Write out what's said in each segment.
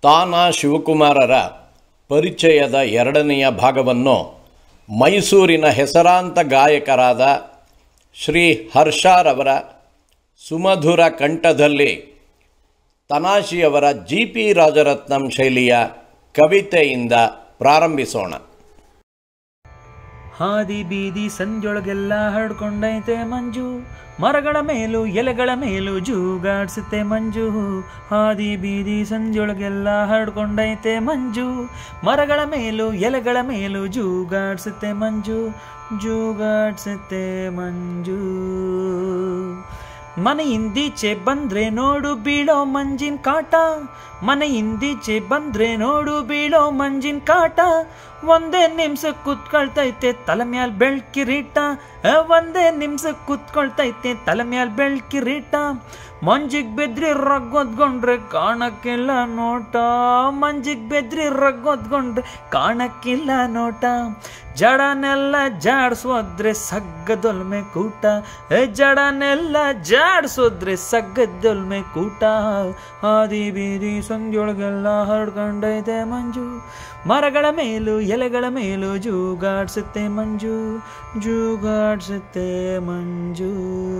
ತಾನ ಶಿವಕುಮಾರರ ಪರಿಚಯದ ಎರಡನೆಯ ಭಾಗವನ್ನು ಮೈಸೂರಿನ ಹೆಸರಾಂತ ಗಾಯಕರಾದ ಶ್ರೀ ಹರ್ಷರವರ ಸುಮಧುರ ಕಂಠದಲ್ಲಿ ತನಾಶಿಯವರ ಜಿ ಪಿ ರಾಜರತ್ನಂ ಶೈಲಿಯ ಕವಿತೆಯಿಂದ ಪ್ರಾರಂಭಿಸೋಣ ಹಾದಿ ಬೀದಿ ಸಂಜೊಳಗೆಲ್ಲ ಹರಡ್ಕೊಂಡೈತೆ ಮಂಜು ಮರಗಳ ಮೇಲೂ ಎಲೆಗಳ ಮೇಲೂ ಜೂಗಾಡ್ಸುತ್ತೆ ಮಂಜು ಹಾದಿ ಬೀದಿ ಸಂಜೊಳಗೆಲ್ಲ ಹರಡ್ಕೊಂಡೈತೆ ಮಂಜು ಮರಗಳ ಮೇಲೂ ಎಲೆಗಳ ಮೇಲೂ ಜೂಗಾಡ್ಸುತ್ತೆ ಮಂಜು ಜೂಗಾಡ್ಸುತ್ತೆ ಮಂಜು ಮನೆಯಿಂದೀಚೆ ಬಂದ್ರೆ ನೋಡು ಬೀಳೋ ಮಂಜಿನ ಕಾಟ ಮನೆಯಿಂದೀಚೆ ಬಂದ್ರೆ ನೋಡು ಬೀಳೋ ಮಂಜಿನ ಕಾಟ ಒಂದೇ ನಿಮಿಷ ಕೂತ್ಕೊಳ್ತೈತೆ ತಲೆ ಮ್ಯಾಲ್ ಬೆಳ್ಕಿರೀಟ ಆ, ಒಂದೇ ನಿಮಿಷ ಕೂತ್ಕೊಳ್ತೈತೆ ತಲೆ ಮ್ಯಾಲ್ ಬೆಳ್ಕಿರೀಟ ಮಂಜಿಗ್ ಬೆದ್ರಿ ರಗ್ಗೊದ್ಕೊಂಡ್ರೆ ಕಾಣಕ್ಕಿಲ್ಲ ನೋಟ ಮಂಜಿಗ್ ಬೆದ್ರಿ ರಗ್ಗೊದ್ಕೊಂಡ್ರೆ ಕಾಣಕ್ಕಿಲ್ಲ ನೋಟ ಜಡನೆಲ್ಲ ಜಾಡ್ಸೋದ್ರೆ ಸಗ್ಗದೊಲ್ಮೆ ಕೂಟ ಏ ಜಡನೆಲ್ಲ ಜಾಡ್ಸೋದ್ರೆ ಸಗ್ಗದೊಲ್ಮೆ ಕೂಟ ಹಾದಿ ಬೀದಿ ಸಂಜೊಳಗೆಲ್ಲ ಹರಡ್ಕೊಂಡೈತೆ ಮಂಜು ಮರಗಳ ಮೇಲೂ ಎಲೆಗಳ ಮೇಲೂ ಜೂಗಾಡ್ಸುತ್ತೆ ಮಂಜು ಜೂಗಾಡ್ಸುತ್ತೆ ಮಂಜು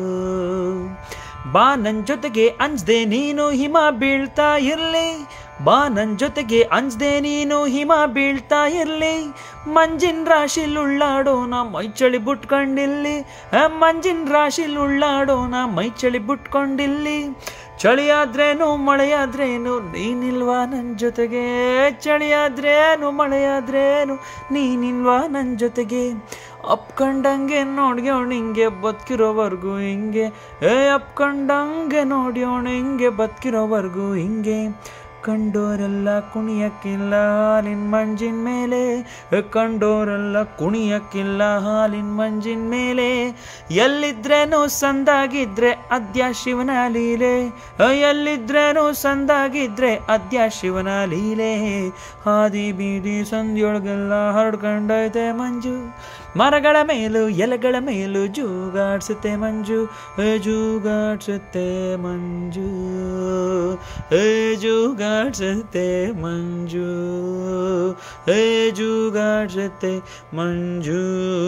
ಬಾ ನನ್ ಜೊತೆಗೆ ಅಂಜ್ದೆ ನೀನು ಹಿಮ ಬೀಳ್ತಾ ಇರ್ಲಿ ಬಾ ನನ್ ಜೊತೆಗೆ ಅಂಜ್ದೆ ನೀನು ಹಿಮ ಬೀಳ್ತಾ ಇರ್ಲಿ ಮಂಜಿನ ರಾಶಿಲ್ ಉಳ್ಳಾಡೋಣ ಮೈ ಚಳಿ ಬುಟ್ಕೊಂಡಿಲ್ಲಿ ಆ, ಮಂಜಿನ ರಾಶಿಲ್ ಉಳ್ಳಾಡೋಣ ಮೈ ಚಳಿ ಬುಟ್ಕೊಂಡಿಲ್ಲಿ ಚಳಿಯಾದ್ರೇನು ಮಳೆಯಾದ್ರೇನು ನೀನಿಲ್ವಾ ನನ್ ಜೊತೆಗೆ ಚಳಿಯಾದ್ರೇನು ಮಳೆಯಾದ್ರೇನು ನೀನಿಲ್ವಾ ನನ್ ಜೊತೆಗೆ ಅಪ್ಕಂಡಂಗೆ ನೋಡ್ಯೋಣ ಹಿಂಗೆ ಬದುಕಿರೋವರೆಗೂ ಹಿಂಗೆ ಏ ಅಪ್ಕಂಡಂಗೆ ನೋಡ್ಯೋಣ ಹಿಂಗೆ ಬದುಕಿರೋವರೆಗೂ ಹಿಂಗೆ ಕಂಡೋರೆಲ್ಲ ಕುಣಿಯಕ್ಕಿಲ್ಲ ಹಾಲಿನ ಮಂಜಿನ ಮೇಲೆ ಕಂಡೋರೆಲ್ಲ ಕುಣಿಯಕ್ಕಿಲ್ಲ ಹಾಲಿನ ಮಂಜಿನ ಮೇಲೆ ಎಲ್ಲಿದ್ರೇನು ಸಂದಾಗಿದ್ರೆ ಅದ್ಯ ಶಿವನ ಲೀಲೆ ಎಲ್ಲಿದ್ರೇನು ಸಂದಾಗಿದ್ರೆ ಅದ್ಯ ಶಿವನ ಲೀಲೆ ಹಾದಿ ಬೀದಿ ಸಂಧಿಯೊಳಗೆಲ್ಲ ಹರಡ್ಕೊಂಡೈತೆ ಮಂಜು ಮರಗಳ ಮೇಲೂ ಎಲೆಗಳ ಮೇಲೂ ಜೂಗಾಡ್ಸುತ್ತೆ ಮಂಜು ಏ ಜೂಗಾಡ್ಸುತ್ತೆ ಮಂಜು ಏ ಜೂಗಾಡ್ಸುತ್ತೆ ಮಂಜು ಏ ಜೂಗಾಡ್ಸುತ್ತೆ ಮಂಜು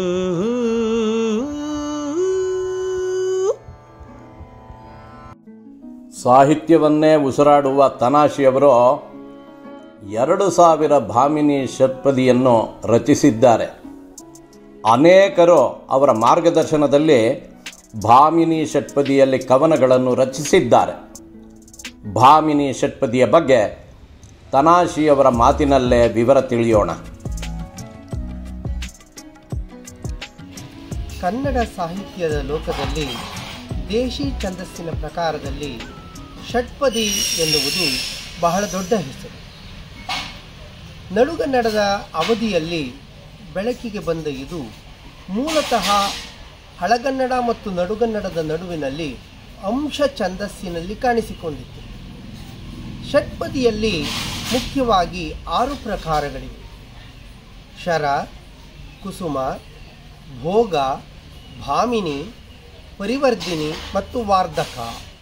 ಸಾಹಿತ್ಯವನ್ನೇ ಉಸಿರಾಡುವ ತನಾಶಿಯವರು ಎರಡು ಸಾವಿರ ಭಾಮಿನಿ ಷಟ್ಪದಿಯನ್ನು ರಚಿಸಿದ್ದಾರೆ ಅನೇಕರು ಅವರ ಮಾರ್ಗದರ್ಶನದಲ್ಲಿ ಭಾಮಿನಿ ಷಟ್ಪದಿಯಲ್ಲಿ ಕವನಗಳನ್ನು ರಚಿಸಿದ್ದಾರೆ ಭಾಮಿನಿ ಷಟ್ಪದಿಯ ಬಗ್ಗೆ ತನಾಶಿಯವರ ಮಾತಿನಲ್ಲೇ ವಿವರ ತಿಳಿಯೋಣ ಕನ್ನಡ ಸಾಹಿತ್ಯದ ಲೋಕದಲ್ಲಿ ದೇಶಿ ಛಂದಸ್ಸಿನ ಪ್ರಕಾರದಲ್ಲಿ ಷಟ್ಪದಿ ಎನ್ನುವುದು ಬಹಳ ದೊಡ್ಡ ಹೆಸರು ನಡುಗನ್ನಡದ ಅವಧಿಯಲ್ಲಿ ಬೆಳಕಿಗೆ ಬಂದ ಇದು ಮೂಲತಃ ಹಳಗನ್ನಡ ಮತ್ತು ನಡುಗನ್ನಡದ ನಡುವಿನಲ್ಲಿ ಅಂಶ ಛಂದಸ್ಸಿನಲ್ಲಿ ಕಾಣಿಸಿಕೊಂಡಿತ್ತು ಷಟ್ಪದಿಯಲ್ಲಿ ಮುಖ್ಯವಾಗಿ ಆರು ಪ್ರಕಾರಗಳಿವೆ ಶರ ಕುಸುಮ ಭೋಗ ಭಾಮಿನಿ ಪರಿವರ್ಧಿನಿ ಮತ್ತು ವಾರ್ಧಕ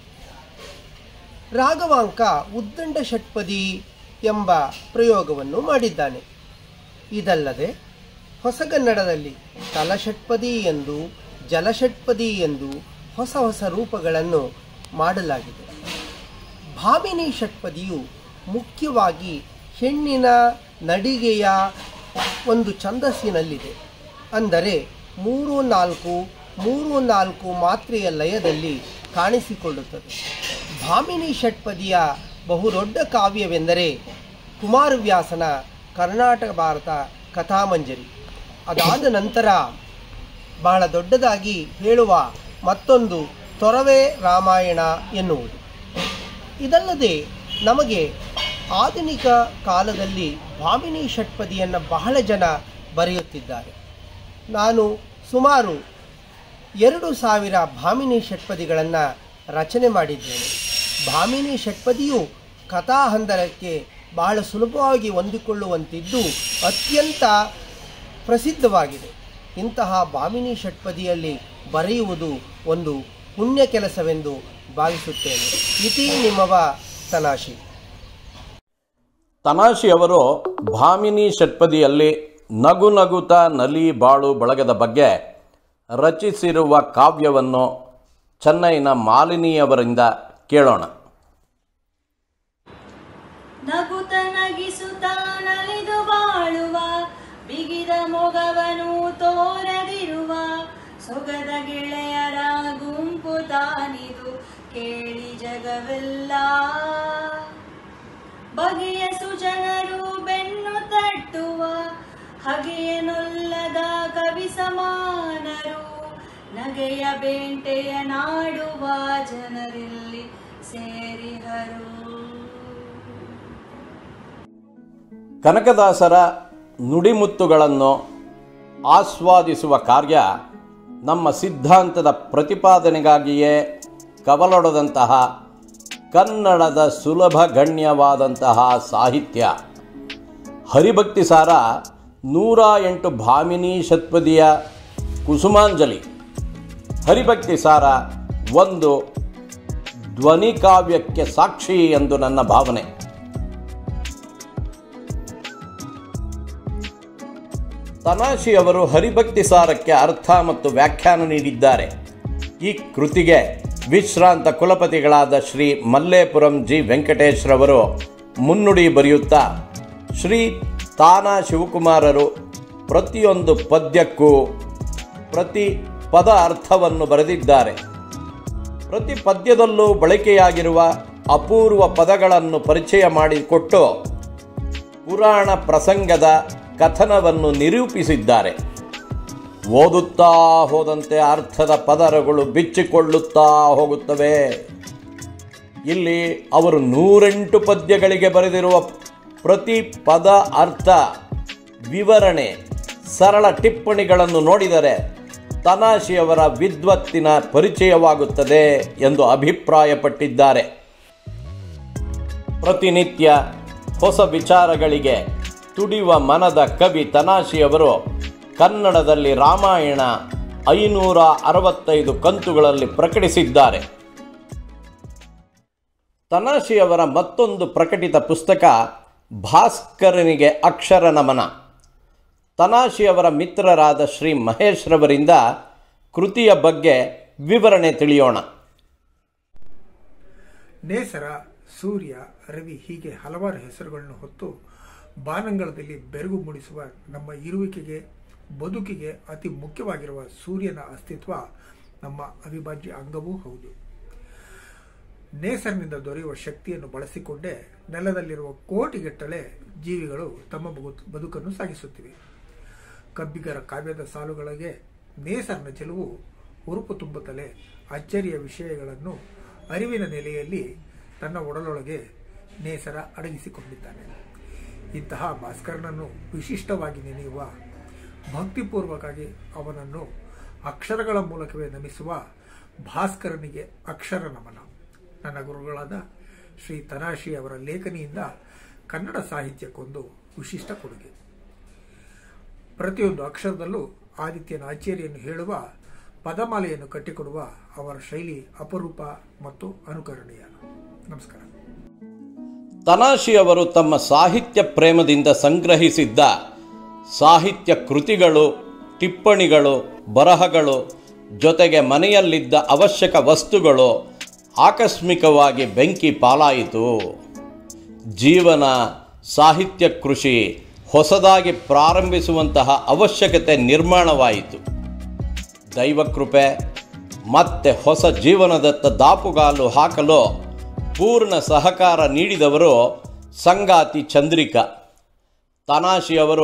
ರಾಘವಾಂಕ ಉದ್ದಂಡ ಷಟ್ಪದಿ ಎಂಬ ಪ್ರಯೋಗವನ್ನು ಮಾಡಿದ್ದಾನೆ ಇದಲ್ಲದೆ ಹೊಸಗನ್ನಡದಲ್ಲಿ ತಲಷಟ್ಪದಿ ಎಂದು ಜಲಷಟ್ಪದಿ ಎಂದು ಹೊಸ ಹೊಸ ರೂಪಗಳನ್ನು ಮಾಡಲಾಗಿದೆ ಭಾಮಿನಿ ಷಟ್ಪದಿಯು ಮುಖ್ಯವಾಗಿ ಹೆಣ್ಣಿನ ನಡಿಗೆಯ ಒಂದು ಛಂದಸ್ಸಿನಲ್ಲಿದೆ ಅಂದರೆ ಮೂರು ನಾಲ್ಕು ಮೂರು ನಾಲ್ಕು ಮಾತ್ರೆಯ ಲಯದಲ್ಲಿ ಕಾಣಿಸಿಕೊಳ್ಳುತ್ತದೆ ಭಾಮಿನಿ ಷಟ್ಪದಿಯ ಬಹುದೊಡ್ಡ ಕಾವ್ಯವೆಂದರೆ ಕುಮಾರವ್ಯಾಸನ ಕರ್ನಾಟಕ ಭಾರತ ಕಥಾಮಂಜರಿ ಅದಾದ ನಂತರ ಬಹಳ ದೊಡ್ಡದಾಗಿ ಹೇಳುವ ಮತ್ತೊಂದು ತೊರವೆ ರಾಮಾಯಣ ಎನ್ನುವುದು ಇದಲ್ಲದೆ ನಮಗೆ ಆಧುನಿಕ ಕಾಲದಲ್ಲಿ ಭಾಮಿನಿ ಷಟ್ಪದಿಯನ್ನು ಬಹಳ ಜನ ಬರೆಯುತ್ತಿದ್ದಾರೆ ನಾನು ಸುಮಾರು ಎರಡು ಸಾವಿರ ಭಾಮಿನಿ ಷಟ್ಪದಿಗಳನ್ನು ರಚನೆ ಮಾಡಿದ್ದೇನೆ ಭಾಮಿನಿ ಷಟ್ಪದಿಯು ಕಥಾಹಂದರಕ್ಕೆ ಬಹಳ ಸುಲಭವಾಗಿ ಹೊಂದಿಕೊಳ್ಳುವಂತಿದ್ದು ಅತ್ಯಂತ ಪ್ರಸಿದ್ಧವಾಗಿದೆ ಇಂತಹ ಭಾಮಿನಿ ಷಟ್ಪದಿಯಲ್ಲಿ ಬರೆಯುವುದು ಒಂದು ಪುಣ್ಯ ಕೆಲಸವೆಂದು ಭಾವಿಸುತ್ತೇನೆ ಇತಿ ನಿಮ್ಮವ ತನಾಶಿ ತನಾಶಿಯವರು ಭಾಮಿನಿ ಷಟ್ಪದಿಯಲ್ಲಿ ನಗು ನಗುತ ನಲಿ ಬಾಳು ಬಳಗದ ಬಗ್ಗೆ ರಚಿಸಿರುವ ಕಾವ್ಯವನ್ನು ಚೆನ್ನೈನ ಮಾಲಿನಿಯವರಿಂದ ಕೇಳೋಣ ನಗುತ ನಗಿಸುತ್ತ ನಲಿದು ಬಾಳುವ ಬಿಗಿದ ಮೊಗವನು ತೋರದಿರುವ ಸೊಗದ ಗೆಳೆಯರ ಗುಂಪು ತಾನಿದು ಕೇಳಿ ಜಗವೆಲ್ಲ ಬಗೆಯ ಸುಜನರು ಬೆನ್ನು ತಟ್ಟುವ ಹಗೆಯನೊಲ್ಲದ ಕವಿ ಸಮಾನರು ನಗೆಯ ಬೇಂಟೆಯ ನಾಡುವ ಜನರಲ್ಲಿ ಸೇರಿಹರು ಕನಕದಾಸರ ನುಡಿಮುತ್ತುಗಳನ್ನು ಆಸ್ವಾದಿಸುವ ಕಾರ್ಯ ನಮ್ಮ ಸಿದ್ಧಾಂತದ ಪ್ರತಿಪಾದನೆಗಾಗಿಯೇ ಕವಲೊಡೆದಂತಹ ಕನ್ನಡದ ಸುಲಭ ಗಣ್ಯವಾದಂತಹ ಸಾಹಿತ್ಯ ಹರಿಭಕ್ತಿ ಸಾರ ನೂರ ಎಂಟು ಭಾಮಿನಿ ಷಟ್ಪದಿಯ ಕುಸುಮಾಂಜಲಿ ಹರಿಭಕ್ತಿ ಸಾರ ಒಂದು ಧ್ವನಿಕಾವ್ಯಕ್ಕೆ ಸಾಕ್ಷಿ ಎಂದು ನನ್ನ ಭಾವನೆ ತನಾಶಿ ಅವರು ಹರಿಭಕ್ತಿ ಸಾರಕ್ಕೆ ಅರ್ಥ ಮತ್ತು ವ್ಯಾಖ್ಯಾನ ನೀಡಿದ್ದಾರೆ ಈ ಕೃತಿಗೆ ವಿಶ್ರಾಂತ ಕುಲಪತಿಗಳಾದ ಶ್ರೀ ಮಲ್ಲೇಪುರಂ ಜಿ ವೆಂಕಟೇಶ್ರವರು ಮುನ್ನುಡಿ ಬರೆಯುತ್ತಾ ಶ್ರೀ ತಾನಾ ಶಿವಕುಮಾರರು ಪ್ರತಿಯೊಂದು ಪದ್ಯಕ್ಕೂ ಪ್ರತಿ ಪದ ಅರ್ಥವನ್ನು ಬರೆದಿದ್ದಾರೆ ಪ್ರತಿ ಪದ್ಯದಲ್ಲೂ ಬಳಕೆಯಾಗಿರುವ ಅಪೂರ್ವ ಪದಗಳನ್ನು ಪರಿಚಯ ಮಾಡಿಕೊಟ್ಟು ಪುರಾಣ ಪ್ರಸಂಗದ ಕಥನವನ್ನು ನಿರೂಪಿಸಿದ್ದಾರೆ ಓದುತ್ತಾ ಹೋದಂತೆ ಅರ್ಥದ ಪದರಗಳು ಬಿಚ್ಚಿಕೊಳ್ಳುತ್ತಾ ಹೋಗುತ್ತವೆ ಇಲ್ಲಿ ಅವರು ನೂರೆಂಟು ಪದ್ಯಗಳಿಗೆ ಬರೆದಿರುವ ಪ್ರತಿ ಪದ ಅರ್ಥ ವಿವರಣೆ ಸರಳ ಟಿಪ್ಪಣಿಗಳನ್ನು ನೋಡಿದರೆ ತನಾಶಿಯವರ ವಿದ್ವತ್ತಿನ ಪರಿಚಯವಾಗುತ್ತದೆ ಎಂದು ಅಭಿಪ್ರಾಯಪಟ್ಟಿದ್ದಾರೆ ಪ್ರತಿನಿತ್ಯ ಹೊಸ ವಿಚಾರಗಳಿಗೆ ತುಡಿಯುವ ಮನದ ಕವಿ ತನಾಶಿಯವರು ಕನ್ನಡದಲ್ಲಿ ರಾಮಾಯಣ ಐನೂರ ಅರವತ್ತೈದು ಕಂತುಗಳಲ್ಲಿ ಪ್ರಕಟಿಸಿದ್ದಾರೆ ತನಾಶಿಯವರ ಮತ್ತೊಂದು ಪ್ರಕಟಿತ ಪುಸ್ತಕ ಭಾಸ್ಕರನಿಗೆ ಅಕ್ಷರ ನಮನ ತನಾಶಿಯವರ ಮಿತ್ರರಾದ ಶ್ರೀ ಮಹೇಶ್ ರವರಿಂದ ಕೃತಿಯ ಬಗ್ಗೆ ವಿವರಣೆ ತಿಳಿಯೋಣ ನೇಸರ ಸೂರ್ಯ ರವಿ ಹೀಗೆ ಹಲವಾರು ಹೆಸರುಗಳನ್ನು ಹೊತ್ತು ಬಾನಂಗಳದಲ್ಲಿ ಬೆರಗು ಮೂಡಿಸುವ ನಮ್ಮ ಇರುವಿಕೆಗೆ ಬದುಕಿಗೆ ಅತಿ ಮುಖ್ಯವಾಗಿರುವ ಸೂರ್ಯನ ಅಸ್ತಿತ್ವ ನಮ್ಮ ಅವಿಭಾಜ್ಯ ಅಂಗವೂ ಹೌದು ನೇಸರಿನಿಂದ ದೊರೆಯುವ ಶಕ್ತಿಯನ್ನು ಬಳಸಿಕೊಂಡೇ ನೆಲದಲ್ಲಿರುವ ಕೋಟಿಗಟ್ಟಲೆ ಜೀವಿಗಳು ತಮ್ಮ ಬದು- ಬದುಕನ್ನು ಸಾಗಿಸುತ್ತಿವೆ ಕಬ್ಬಿಗರ ಕಾವ್ಯದ ಸಾಲುಗಳಿಗೆ ನೇಸರನ ಚೆಲುವು ಉರುಪು ತುಂಬುತ್ತಲೇ ಅಚ್ಚರಿಯ ವಿಷಯಗಳನ್ನು ಅರಿವಿನ ನೆಲೆಯಲ್ಲಿ ತನ್ನ ಒಡಲೊಳಗೆ ನೇಸರ ಅಡಗಿಸಿಕೊಂಡಿದ್ದಾನೆ ಇಂತಹ ಭಾಸ್ಕರನನ್ನು ವಿಶಿಷ್ಟವಾಗಿ ನೆನೆಯುವ ಭಕ್ತಿಪೂರ್ವಕವಾಗಿ ಅವನನ್ನು ಅಕ್ಷರಗಳ ಮೂಲಕವೇ ನಮಿಸುವ ಭಾಸ್ಕರನಿಗೆ ಅಕ್ಷರ ನಮನ ನನ್ನ ಗುರುಗಳಾದ ಶ್ರೀ ತನಾಶಿ ಅವರ ಲೇಖನಿಯಿಂದ ಕನ್ನಡ ಸಾಹಿತ್ಯಕ್ಕೊಂದು ವಿಶಿಷ್ಟ ಕೊಡುಗೆ ಪ್ರತಿಯೊಂದು ಅಕ್ಷರದಲ್ಲೂ ಆದಿತ್ಯನ ಅಚ್ಚರಿಯನ್ನು ಹೇಳುವ ಪದಮಾಲೆಯನ್ನು ಕಟ್ಟಿಕೊಡುವ ಅವರ ಶೈಲಿ ಅಪರೂಪ ಮತ್ತು ಅನುಕರಣೀಯ ನಮಸ್ಕಾರ ತನಾಶಿ ಅವರು ತಮ್ಮ ಸಾಹಿತ್ಯ ಪ್ರೇಮದಿಂದ ಸಂಗ್ರಹಿಸಿದ್ದ ಸಾಹಿತ್ಯ ಕೃತಿಗಳು ಟಿಪ್ಪಣಿಗಳು ಬರಹಗಳು ಜೊತೆಗೆ ಮನೆಯಲ್ಲಿದ್ದ ಅವಶ್ಯಕ ವಸ್ತುಗಳು ಆಕಸ್ಮಿಕವಾಗಿ ಬೆಂಕಿ ಪಾಲಾಯಿತು ಜೀವನ ಸಾಹಿತ್ಯ ಕೃಷಿ ಹೊಸದಾಗಿ ಪ್ರಾರಂಭಿಸುವಂತಹ ಅವಶ್ಯಕತೆ ನಿರ್ಮಾಣವಾಯಿತು ದೈವಕೃಪೆ ಮತ್ತೆ ಹೊಸ ಜೀವನದತ್ತ ದಾಪುಗಾಲು ಹಾಕಲು ಪೂರ್ಣ ಸಹಕಾರ ನೀಡಿದವರು ಸಂಗಾತಿ ಚಂದ್ರಿಕಾ ತನಾಶಿಯವರು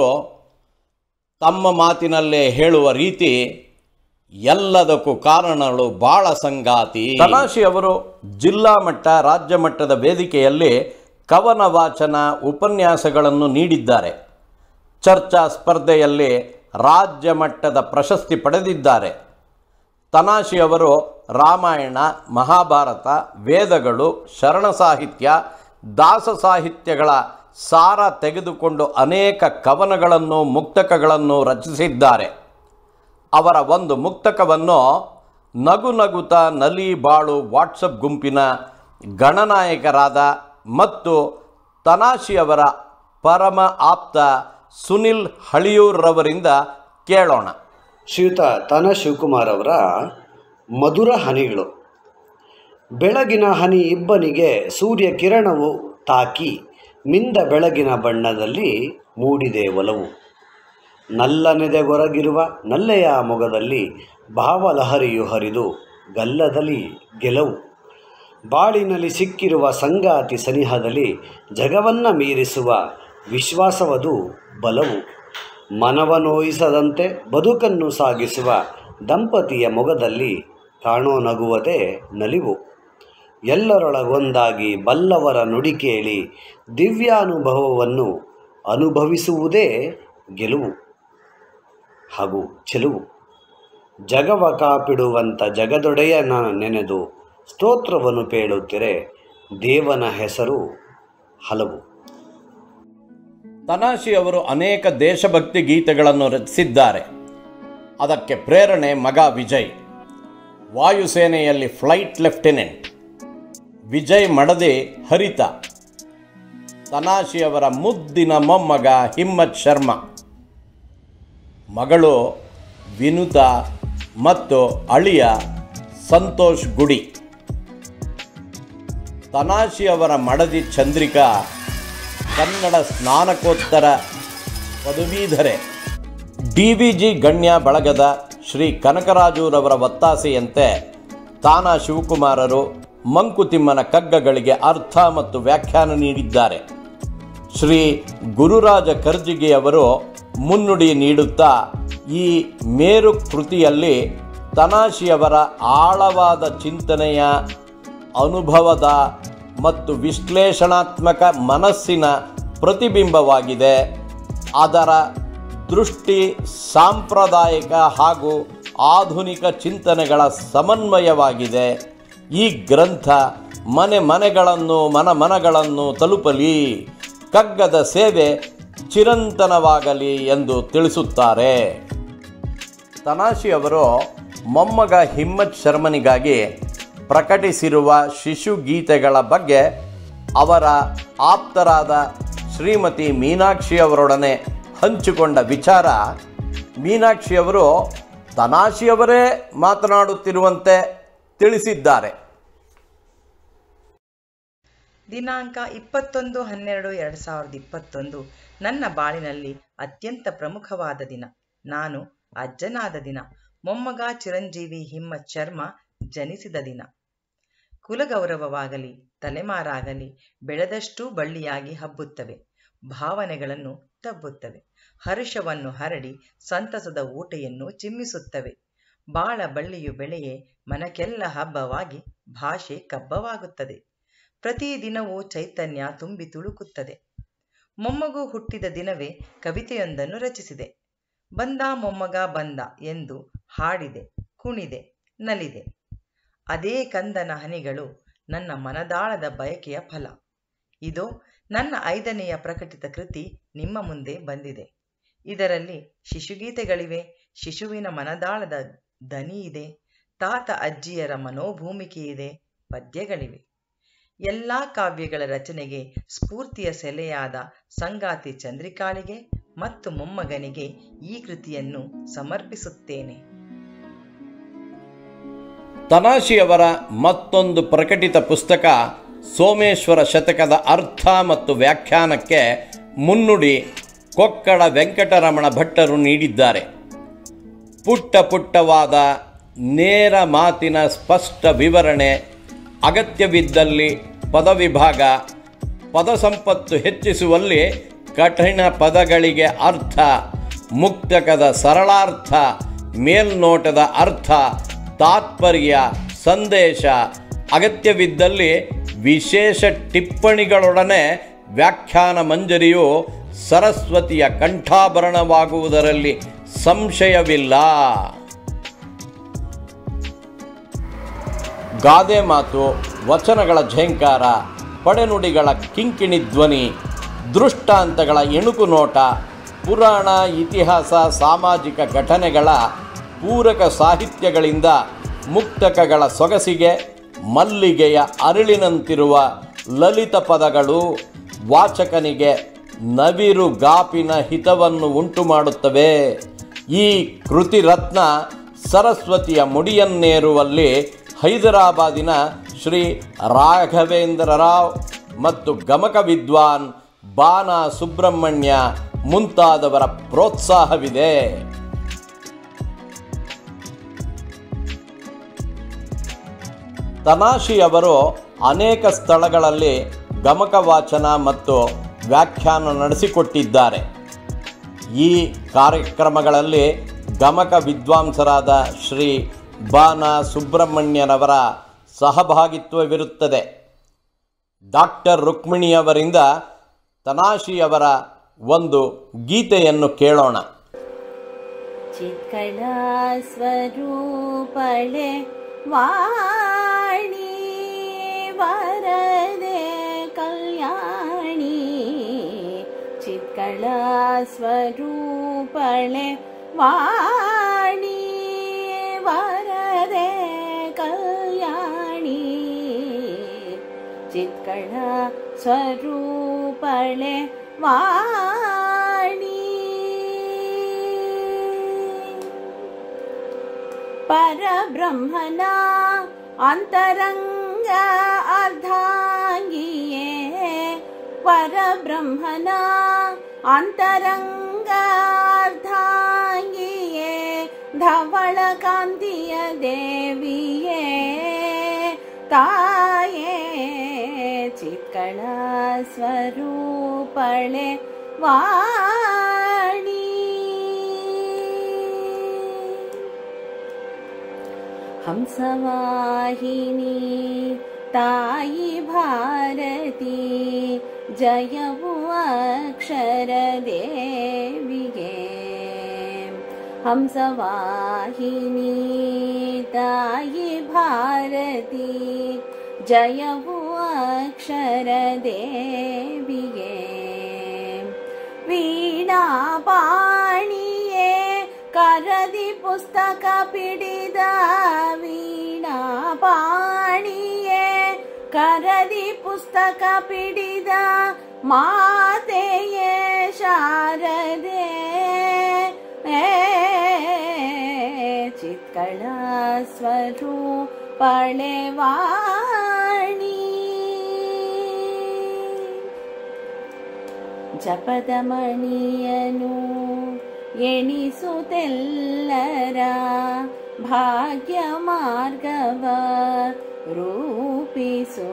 ತಮ್ಮ ಮಾತಿನಲ್ಲೇ ಹೇಳುವ ರೀತಿ ಎಲ್ಲದಕ್ಕೂ ಕಾರಣಗಳು ಬಾಳ ಸಂಗಾತಿ ತನಾಶಿ ಅವರು ಜಿಲ್ಲಾ ಮಟ್ಟ ರಾಜ್ಯ ಮಟ್ಟದ ವೇದಿಕೆಯಲ್ಲಿ ಕವನ ವಾಚನ ಉಪನ್ಯಾಸಗಳನ್ನು ನೀಡಿದ್ದಾರೆ ಚರ್ಚಾ ಸ್ಪರ್ಧೆಯಲ್ಲಿ ರಾಜ್ಯ ಮಟ್ಟದ ಪ್ರಶಸ್ತಿ ಪಡೆದಿದ್ದಾರೆ ತನಾಶಿ ಅವರು ರಾಮಾಯಣ ಮಹಾಭಾರತ ವೇದಗಳು ಶರಣ ಸಾಹಿತ್ಯ ದಾಸ ಸಾಹಿತ್ಯಗಳ ಸಾರ ತೆಗೆದುಕೊಂಡು ಅನೇಕ ಕವನಗಳನ್ನು ಮುಕ್ತಕಗಳನ್ನು ರಚಿಸಿದ್ದಾರೆ ಅವರ ಒಂದು ಮುಕ್ತಕವನ್ನು ನಗು ನಗುತ ನಲಿ ಬಾಳು ವಾಟ್ಸಪ್ ಗುಂಪಿನ ಗಣನಾಯಕರಾದ ಮತ್ತು ತನಾಶಿಯವರ ಪರಮ ಆಪ್ತ ಸುನಿಲ್ ಹಳಿಯೂರ್ರವರಿಂದ ಕೇಳೋಣ ಶ್ರೀಯುತ ತನ ಶಿವಕುಮಾರ್ ಅವರ ಮಧುರ ಹನಿಗಳು ಬೆಳಗಿನ ಹನಿ ಇಬ್ಬನಿಗೆ ಸೂರ್ಯ ಕಿರಣವು ತಾಕಿ ಮಿಂದ ಬೆಳಗಿನ ಬಣ್ಣದಲ್ಲಿ ಮೂಡಿದೆ ಒಲವು ನಲ್ಲನೆದೆಗೊರಗಿರುವ ನಲ್ಲೆಯ ಮೊಗದಲ್ಲಿ ಭಾವಲಹರಿಯು ಹರಿದು ಗಲ್ಲದಲ್ಲಿ ಗೆಲುವು ಬಾಳಿನಲ್ಲಿ ಸಿಕ್ಕಿರುವ ಸಂಗಾತಿ ಸನಿಹದಲ್ಲಿ ಜಗವನ್ನ ಮೀರಿಸುವ ವಿಶ್ವಾಸವದು ಬಲವು ಮನವನೋಯಿಸದಂತೆ ಬದುಕನ್ನು ಸಾಗಿಸುವ ದಂಪತಿಯ ಮೊಗದಲ್ಲಿ ಕಾಣೋ ನಗುವದೇ ನಲಿವು ಎಲ್ಲರೊಳಗೊಂದಾಗಿ ಬಲ್ಲವರ ನುಡಿ ಕೇಳಿ ದಿವ್ಯಾನುಭವವನ್ನು ಅನುಭವಿಸುವುದೇ ಗೆಲುವು ಹಾಗೂ ಚೆಲುವು ಜಗವ ಕಾಪಿಡುವಂಥ ಜಗದೊಡೆಯನ ನೆನೆದು ಸ್ತೋತ್ರವನ್ನು ಪೇಳುತ್ತಿರೆ ದೇವನ ಹೆಸರು ಹಲವು ತನಾಶಿ ಅವರು ಅನೇಕ ದೇಶಭಕ್ತಿ ಗೀತೆಗಳನ್ನು ರಚಿಸಿದ್ದಾರೆ ಅದಕ್ಕೆ ಪ್ರೇರಣೆ ಮಗ ವಿಜಯ್ ವಾಯುಸೇನೆಯಲ್ಲಿ ಫ್ಲೈಟ್ ಲೆಫ್ಟಿನೆಂಟ್ ವಿಜಯ್ ಮಡದಿ ಹರಿತ ತನಾಶಿಯವರ ಮುದ್ದಿನ ಮೊಮ್ಮಗ ಹಿಮ್ಮತ್ ಶರ್ಮಾ ಮಗಳು ವಿನುತ ಮತ್ತು ಅಳಿಯ ಸಂತೋಷ್ ಗುಡಿ ತನಾಶಿಯವರ ಮಡದಿ ಚಂದ್ರಿಕಾ ಕನ್ನಡ ಸ್ನಾನಕೋತ್ತರ ಪದವೀಧರೆ ಡಿ ವಿ ಜಿ ಗಣ್ಯ ಬಳಗದ ಶ್ರೀ ಕನಕರಾಜುರವರ ಒತ್ತಾಸೆಯಂತೆ ತಾನಾ ಶಿವಕುಮಾರರು ಮಂಕುತಿಮ್ಮನ ಕಗ್ಗಗಳಿಗೆ ಅರ್ಥ ಮತ್ತು ವ್ಯಾಖ್ಯಾನ ನೀಡಿದ್ದಾರೆ ಶ್ರೀ ಗುರುರಾಜ ಕರ್ಜಿಗೆಯವರು ಮುನ್ನುಡಿ ನೀಡುತ್ತಾ ಈ ಮೇರು ಕೃತಿಯಲ್ಲಿ ತನಾಶಿಯವರ ಆಳವಾದ ಚಿಂತನೆಯ ಅನುಭವದ ಮತ್ತು ವಿಶ್ಲೇಷಣಾತ್ಮಕ ಮನಸ್ಸಿನ ಪ್ರತಿಬಿಂಬವಾಗಿದೆ ಅದರ ದೃಷ್ಟಿ ಸಾಂಪ್ರದಾಯಿಕ ಹಾಗೂ ಆಧುನಿಕ ಚಿಂತನೆಗಳ ಸಮನ್ವಯವಾಗಿದೆ ಈ ಗ್ರಂಥ ಮನೆ ಮನೆಗಳನ್ನು ಮನ ಮನಗಳನ್ನು ತಲುಪಲಿ ಕಗ್ಗದ ಸೇವೆ ಚಿರಂತನವಾಗಲಿ ಎಂದು ತಿಳಿಸುತ್ತಾರೆ ತನಾಶಿ ಅವರು ಮೊಮ್ಮಗ ಹಿಮ್ಮತ್ ಶರ್ಮನಿಗಾಗಿ ಪ್ರಕಟಿಸಿರುವ ಶಿಶು ಗೀತೆಗಳ ಬಗ್ಗೆ ಅವರ ಆಪ್ತರಾದ ಶ್ರೀಮತಿ ಮೀನಾಕ್ಷಿ ಅವರೊಡನೆ ಹಂಚಿಕೊಂಡ ವಿಚಾರ ಮೀನಾಕ್ಷಿಯವರು ತನಾಶಿಯವರೇ ಮಾತನಾಡುತ್ತಿರುವಂತೆ ತಿಳಿಸಿದ್ದಾರೆ ದಿನಾಂಕ ಇಪ್ಪತ್ತೊಂದು ಹನ್ನೆರಡು ಎರಡು ಸಾವಿರದ ಇಪ್ಪತ್ತೊಂದು ನನ್ನ ಬಾಳಿನಲ್ಲಿ ಅತ್ಯಂತ ಪ್ರಮುಖವಾದ ದಿನ ನಾನು ಅಜ್ಜನಾದ ದಿನ ಮೊಮ್ಮಗ ಚಿರಂಜೀವಿ ಹಿಮ್ಮತ್ ಶರ್ಮಾ ಜನಿಸಿದ ದಿನ ಕುಲಗೌರವವಾಗಲಿ ತಲೆಮಾರಾಗಲಿ ಬೆಳೆದಷ್ಟೂ ಬಳ್ಳಿಯಾಗಿ ಹಬ್ಬುತ್ತವೆ ಭಾವನೆಗಳನ್ನು ತಬ್ಬುತ್ತವೆ ಹರ್ಷವನ್ನು ಹರಡಿ ಸಂತಸದ ಊಟೆಯನ್ನು ಚಿಮ್ಮಿಸುತ್ತವೆ ಬಾಳ ಬಳ್ಳಿಯು ಬೆಳೆಯೇ ಮನಕ್ಕೆಲ್ಲ ಹಬ್ಬವಾಗಿ ಭಾಷೆ ಕಬ್ಬವಾಗುತ್ತದೆ ಪ್ರತಿದಿನವೂ ಚೈತನ್ಯ ತುಂಬಿ ತುಳುಕುತ್ತದೆ ಮೊಮ್ಮಗು ಹುಟ್ಟಿದ ದಿನವೇ ಕವಿತೆಯೊಂದನ್ನು ರಚಿಸಿದೆ ಬಂದ ಮೊಮ್ಮಗ ಬಂದ ಎಂದು ಹಾಡಿದೆ ಕುಣಿದೆ ನಲಿದೆ ಅದೇ ಕಂದನ ಹನಿಗಳು ನನ್ನ ಮನದಾಳದ ಬಯಕೆಯ ಫಲ ಇದೋ ನನ್ನ ಐದನೆಯ ಪ್ರಕಟಿತ ಕೃತಿ ನಿಮ್ಮ ಮುಂದೆ ಬಂದಿದೆ ಇದರಲ್ಲಿ ಶಿಶುಗೀತೆಗಳಿವೆ ಶಿಶುವಿನ ಮನದಾಳದ ದನಿ ಇದೆ ತಾತ ಅಜ್ಜಿಯರ ಮನೋಭೂಮಿಕೆ ಇದೆ ಪದ್ಯಗಳಿವೆ ಎಲ್ಲ ಕಾವ್ಯಗಳ ರಚನೆಗೆ ಸ್ಫೂರ್ತಿಯ ಸೆಲೆಯಾದ ಸಂಗಾತಿ ಚಂದ್ರಿಕಾಳಿಗೆ ಮತ್ತು ಮೊಮ್ಮಗನಿಗೆ ಈ ಕೃತಿಯನ್ನು ಸಮರ್ಪಿಸುತ್ತೇನೆ ತನಾಶಿಯವರ ಮತ್ತೊಂದು ಪ್ರಕಟಿತ ಪುಸ್ತಕ ಸೋಮೇಶ್ವರ ಶತಕದ ಅರ್ಥ ಮತ್ತು ವ್ಯಾಖ್ಯಾನಕ್ಕೆ ಮುನ್ನುಡಿ ಕೊಕ್ಕಡ ವೆಂಕಟರಮಣ ಭಟ್ಟರು ನೀಡಿದ್ದಾರೆ ಪುಟ್ಟ ಪುಟ್ಟವಾದ ನೇರ ಮಾತಿನ ಸ್ಪಷ್ಟ ವಿವರಣೆ ಅಗತ್ಯವಿದ್ದಲ್ಲಿ ಪದವಿಭಾಗ ಪದ ಸಂಪತ್ತು ಹೆಚ್ಚಿಸುವಲ್ಲಿ ಕಠಿಣ ಪದಗಳಿಗೆ ಅರ್ಥ ಮುಕ್ತಕದ ಸರಳಾರ್ಥ ಮೇಲ್ನೋಟದ ಅರ್ಥ ತಾತ್ಪರ್ಯ ಸಂದೇಶ ಅಗತ್ಯವಿದ್ದಲ್ಲಿ ವಿಶೇಷ ಟಿಪ್ಪಣಿಗಳೊಡನೆ ವ್ಯಾಖ್ಯಾನ ಮಂಜರಿಯು ಸರಸ್ವತಿಯ ಕಂಠಾಭರಣವಾಗುವುದರಲ್ಲಿ ಸಂಶಯವಿಲ್ಲ ಗಾದೆ ಮಾತು ವಚನಗಳ ಝೇಂಕಾರ ಪಡೆನುಡಿಗಳ ಕಿಂಕಿಣಿ ಧ್ವನಿ ದೃಷ್ಟಾಂತಗಳ ಎಣುಕು ನೋಟ ಪುರಾಣ ಇತಿಹಾಸ ಸಾಮಾಜಿಕ ಘಟನೆಗಳ ಪೂರಕ ಸಾಹಿತ್ಯಗಳಿಂದ ಮುಕ್ತಕಗಳ ಸೊಗಸಿಗೆ ಮಲ್ಲಿಗೆಯ ಅರಳಿನಂತಿರುವ ಲಲಿತ ಪದಗಳು ವಾಚಕನಿಗೆ ನವಿರು ಗಾಪಿನ ಹಿತವನ್ನು ಉಂಟು ಮಾಡುತ್ತವೆ ಈ ಕೃತಿ ರತ್ನ ಸರಸ್ವತಿಯ ಮುಡಿಯನ್ನೇರುವಲ್ಲಿ ಹೈದರಾಬಾದಿನ ಶ್ರೀ ರಾಘವೇಂದ್ರ ರಾವ್ ಮತ್ತು ಗಮಕ ವಿದ್ವಾನ್ ಬಾನ ಸುಬ್ರಹ್ಮಣ್ಯ ಮುಂತಾದವರ ಪ್ರೋತ್ಸಾಹವಿದೆ ತನಾಶಿಯವರು ಅನೇಕ ಸ್ಥಳಗಳಲ್ಲಿ ಗಮಕ ವಾಚನ ಮತ್ತು ವ್ಯಾಖ್ಯಾನ ನಡೆಸಿಕೊಟ್ಟಿದ್ದಾರೆ ಈ ಕಾರ್ಯಕ್ರಮಗಳಲ್ಲಿ ಗಮಕ ವಿದ್ವಾಂಸರಾದ ಶ್ರೀ ಬಾನ ಸುಬ್ರಹ್ಮಣ್ಯನವರ ಸಹಭಾಗಿತ್ವವಿರುತ್ತದೆ ಡಾಕ್ಟರ್ ರುಕ್ಮಿಣಿಯವರಿಂದ ತನಾಶಿಯವರ ಒಂದು ಗೀತೆಯನ್ನು ಕೇಳೋಣ ಚಿತ್ಕಳಾ ಸ್ವರೂಪಳೆ ವಾಣಿ ವರದೆ ಕಲ್ಯಾಣಿ ಚಿತ್ಕಳಾ ಸ್ವರೂಪಳೆ ವಾಣಿ ವರದೆ ಕಲ್ಯಾಣಿ ಚಿತ್ಕಳ ಸ್ವರೂಪಳೆ ವಾಣಿ ಪರಬ್ರಹ್ಮನ ಅಂತರಂಗ ಅರ್ಧಾಂಗಿಯೇ ಪರಬ್ರಹ್ಮನ ಅಂತರಂಗ ಅರ್ಧಾಂಗಿಯೇ ಧವಳ ಕಾಂತಿಯ ದೇವಿಯೇ ತಾಯೇ ಚಿತ್ಕಳ ಸ್ವರೂಪಳೆ ವಾಣಿ ಹಂಸವಾಹಿನಿ ತಾಯಿ ಭಾರತಿ ಜಯವು ಅಕ್ಷರ ದೇವಿಗೆ ಹಂಸವಾಹಿನಿ ತಾಯಿ ಭಾರತಿ ಜಯವು ಅಕ್ಷರ ದೇವಿಗೆ ವೀಣಾ ಪಾಣಿಯೇ ಕರದಿ ಪುಸ್ತಕ ಪಿಡಿದ ವೀಣಾ ಪಾಣಿಯೇ ಕರದಿ ಪುಸ್ತಕ ಪಿಡಿದ ಮಾತೆಯೇ ಶಾರದೆ ಏ ಚಿತ್ಕಳ ಸ್ವರೂಪಳೆ ವಾಣಿ ಜಪದ ಮಣಿಯನು ಎಣಿಸುತ್ತೆಲ್ಲರ ಭಾಗ್ಯ ಮಾರ್ಗವ ರೂಪಿಸು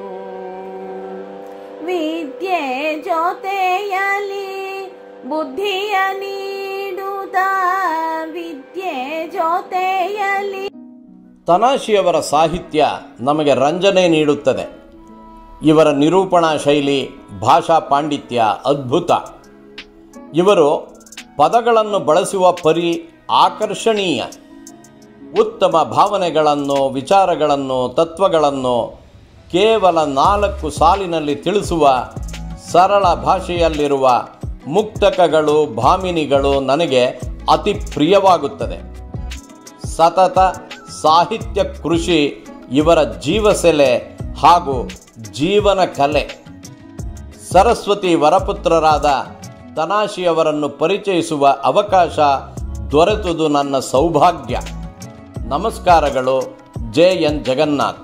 ವಿದ್ಯೆ ಜೊತೆಯಲಿ ಬುದ್ಧಿಯ ನೀಡುತ್ತ ವಿದ್ಯೆ ಜೊತೆಯಲಿ ತನಾಶಿಯವರ ಸಾಹಿತ್ಯ ನಮಗೆ ರಂಜನೆ ನೀಡುತ್ತದೆ ಇವರ ನಿರೂಪಣಾ ಶೈಲಿ ಭಾಷಾ ಪಾಂಡಿತ್ಯ ಅದ್ಭುತ ಇವರು ಪದಗಳನ್ನು ಬಳಸುವ ಪರಿ ಆಕರ್ಷಣೀಯ ಉತ್ತಮ ಭಾವನೆಗಳನ್ನು ವಿಚಾರಗಳನ್ನು ತತ್ವಗಳನ್ನು ಕೇವಲ ನಾಲ್ಕು ಸಾಲಿನಲ್ಲಿ ತಿಳಿಸುವ ಸರಳ ಭಾಷೆಯಲ್ಲಿರುವ ಮುಕ್ತಕಗಳು ಭಾಮಿನಿಗಳು ನನಗೆ ಅತಿ ಪ್ರಿಯವಾಗುತ್ತದೆ ಸತತ ಸಾಹಿತ್ಯ ಕೃಷಿ ಇವರ ಜೀವಸೆಲೆ ಹಾಗೂ ಜೀವನ ಕಲೆ ಸರಸ್ವತಿ ವರಪುತ್ರರಾದ ತನಾಶಿಯವರನ್ನು ಪರಿಚಯಿಸುವ ಅವಕಾಶ ದೊರೆತುದು ನನ್ನ ಸೌಭಾಗ್ಯ ನಮಸ್ಕಾರಗಳು ಜೆ ಎನ್ ಜಗನ್ನಾಥ್